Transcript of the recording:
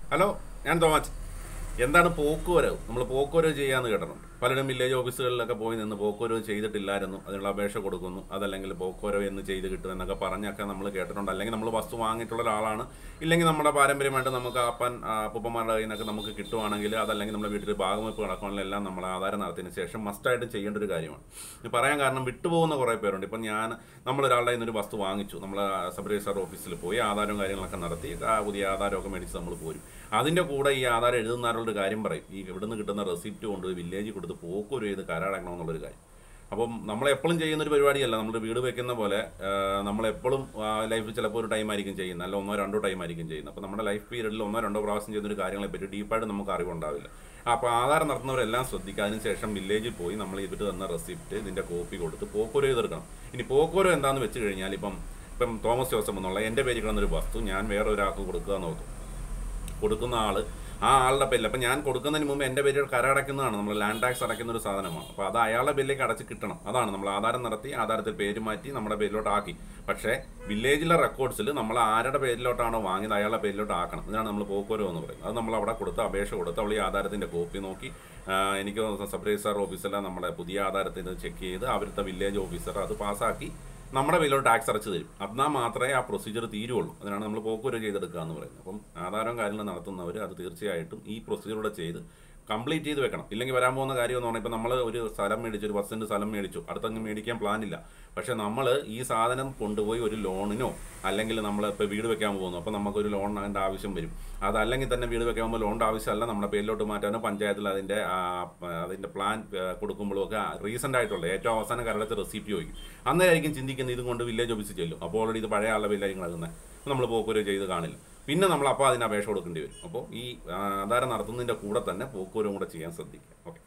hello ഞാൻ തോമാച്ച് എന്താണ് പോക്കുവരവ് നമ്മൾ പോക്കുവരവ് ചെയ്യാന്ന് കേട്ടിട്ടുണ്ട് പലരും വില്ലേജ് ഓഫീസുകളിലൊക്കെ പോയി നിന്ന് പോക്കുവരവ് ചെയ്തിട്ടില്ലായിരുന്നു അതിനുള്ള അപേക്ഷ കൊടുക്കുന്നു അതല്ലെങ്കിൽ പോക്കുവരവ് എന്ന് ചെയ്ത് കിട്ടും എന്നൊക്കെ പറഞ്ഞൊക്കെ നമ്മൾ കേട്ടിട്ടുണ്ട് അല്ലെങ്കിൽ നമ്മൾ വസ്തു വാങ്ങിയിട്ടുള്ള ഒരാളാണ് ഇല്ലെങ്കിൽ നമ്മുടെ പാരമ്പര്യമായിട്ട് നമുക്ക് അപ്പൻ ആ, അപ്പൂപ്പന്മാരുടെ കയ്യിൽ നിന്നൊക്കെ നമുക്ക് കിട്ടുവാണെങ്കിൽ അതല്ലെങ്കിൽ നമ്മുടെ വീട്ടിൽ ഭാഗവെപ്പ് നടക്കണമെല്ലാം നമ്മൾ ആധാരം നടത്തിയതിന് ശേഷം മസ്റ്റായിട്ട് ചെയ്യേണ്ട ഒരു കാര്യമാണ് ഇത് പറയാൻ കാരണം വിട്ടുപോകുന്ന കുറേ പേരുണ്ട് ഇപ്പം ഞാൻ നമ്മളൊരാളുടെ കയ്യിൽ നിന്നൊരു വസ്തു വാങ്ങിച്ചു നമ്മൾ സബ് രജിസ്ട്രാർ ഓഫീസിൽ പോയി ആധാരവും കാര്യങ്ങളൊക്കെ നടത്തി ആ പുതിയ ആധാരമൊക്കെ മേടിച്ച് നമ്മൾ പോരും അതിൻ്റെ കൂടെ ഈ ആധാരം എഴുതുന്നവരോട് കാര്യം പറയും ഈ ഇവിടുന്ന് കിട്ടുന്ന റെസിപ്റ്റ് കൊണ്ട് വില്ലേജിൽ കൊടുത്ത് പോക്കൊരു ചെയ്ത് കരാടക്കണമെന്നുള്ളൊരു കാര്യം അപ്പം നമ്മൾ എപ്പോഴും ചെയ്യുന്ന ഒരു പരിപാടിയല്ല നമ്മൾ വീട് വെക്കുന്ന പോലെ നമ്മളെപ്പോഴും ലൈഫിൽ ചിലപ്പോൾ ഒരു ടൈം ആയിരിക്കും ചെയ്യുന്നത് അല്ല ഒന്നോ രണ്ടോ ടൈം ആയിരിക്കും ചെയ്യുന്നത് അപ്പോൾ നമ്മുടെ ലൈഫ് പീരീഡിൽ ഒന്നോ രണ്ടോ പ്രാവശ്യം ചെയ്യുന്ന ഒരു കാര്യങ്ങളെ പറ്റി ഡീപ്പായിട്ട് നമുക്ക് അറിവുണ്ടാവില്ല അപ്പോൾ ആധാരം നടത്തുന്നവരെല്ലാം ശ്രദ്ധിക്കുക അതിനുശേഷം വില്ലേജിൽ പോയി നമ്മൾ ഇവർ തന്ന റെസിപ്റ്റ് ഇതിൻ്റെ കോപ്പി കൊടുത്ത് പോക്കോരോ ചെയ്തെടുക്കണം ഇനി പോക്കോരോ എന്താണെന്ന് വെച്ച് കഴിഞ്ഞാൽ ഇപ്പം ഇപ്പം തോമസ് ജോസഫ് എന്നുള്ള എൻ്റെ പേരിൽ കിടന്നൊരു വസ്തു ഞാൻ വേറെ ഒരാൾക്ക് കൊടുക്കുക എന്ന് ഓർത്തു കൊടുക്കുന്ന ആള് ആ ആളുടെ പേരിൽ അപ്പം ഞാൻ കൊടുക്കുന്നതിന് മുമ്പ് എൻ്റെ പേരിൽ കരടയ്ക്കുന്നതാണ് നമ്മൾ ലാൻഡ് ടാക്സ് അടയ്ക്കുന്ന ഒരു സാധനമാണ് അപ്പോൾ അത് അയാളുടെ പേരിലേക്ക് അടച്ച് കിട്ടണം അതാണ് നമ്മൾ ആധാരം നടത്തി ആധാരത്തിൽ പേര് മാറ്റി നമ്മുടെ പേരിലോട്ട് ആക്കി പക്ഷേ വില്ലേജിലെ റെക്കോർഡ്സിൽ നമ്മൾ ആരുടെ പേരിലോട്ടാണോ വാങ്ങിയത് അയാളുടെ പേരിലോട്ട് ആക്കണം ഇതാണ് നമ്മൾ പോക്കോരോ എന്ന് പറയുന്നത് അത് നമ്മൾ അവിടെ കൊടുത്ത് അപേക്ഷ കൊടുത്ത് അവൾ ഈ ആധാരത്തിൻ്റെ കോപ്പി നോക്കി ആ, എനിക്ക് സബ് രജിസ്ട്രാർ ഓഫീസെല്ലാം നമ്മുടെ പുതിയ ആധാരത്തിന് ചെക്ക് ചെയ്ത് അവിടുത്തെ വില്ലേജ് ഓഫീസർ അത് പാസ്സാക്കി നമ്മുടെ പേരിലോട്ട് ടാക്സ് അടച്ചു തരും എന്നാൽ മാത്രമേ ആ പ്രൊസീജിയർ തീരുള്ളൂ അതിനാണ് നമ്മൾ പോക്കുവരവ് ചെയ്തെടുക്കുക എന്ന് പറയുന്നത് അപ്പം ആധാരവും കാര്യങ്ങളും നടത്തുന്നവർ അത് തീർച്ചയായിട്ടും ഈ പ്രൊസീജിയറൂടെ ചെയ്ത് കംപ്ലീറ്റ് ചെയ്ത് വെക്കണം ഇല്ലെങ്കിൽ വരാൻ പോകുന്ന കാര്യം എന്ന് പറഞ്ഞാൽ ഇപ്പം നമ്മൾ ഒരു സ്ഥലം മേടിച്ചു ഒരു ബസ്സിൻ്റെ സ്ഥലം മേടിച്ചു അടുത്തങ്ങ് മേടിക്കാൻ പ്ലാൻ ഇല്ല പക്ഷേ നമ്മൾ ഈ സാധനം കൊണ്ടുപോയി ഒരു ലോണിനോ അല്ലെങ്കിൽ നമ്മൾ ഇപ്പോൾ വീട് വെക്കാൻ പോകുന്നു അപ്പോൾ നമുക്കൊരു ലോൺ അതിൻ്റെ ആവശ്യം വരും അതല്ലെങ്കിൽ തന്നെ വീട് വെക്കാൻ പോകുമ്പോൾ ലോണിൻ്റെ ആവശ്യമല്ല നമ്മുടെ പേരിലോട്ട് മാറ്റാനോ പഞ്ചായത്തിൽ അതിൻ്റെ ആ, അതിൻ്റെ പ്ലാൻ കൊടുക്കുമ്പോഴും ഒക്കെ റീസെൻ്റ് ആയിട്ടുള്ള ഏറ്റവും അവസാനം കരടച്ച റെസിപ്റ്റ് ചോദിക്കും അന്നേരമായിരിക്കും ചിന്തിക്കുന്നത് ഇതും കൊണ്ട് വില്ലേജ് ഓഫീസിൽ ചെല്ലും അപ്പോൾ ഓൾറെഡി ഇത് പഴയ ആളുടെ പേരിലായിരിക്കും കിടക്കുന്നത് നമ്മൾ പോക്കുവരവ് ചെയ്ത് കാണില്ല പിന്നെ നമ്മൾ അപ്പോൾ അതിന് അപേക്ഷ കൊടുക്കേണ്ടി വരും അപ്പോൾ ഈ ആ, ആധാരം നടത്തുന്നതിൻ്റെ കൂടെ തന്നെ പോക്കുവരവും കൂടെ ചെയ്യാൻ ശ്രദ്ധിക്കുക ഓക്കെ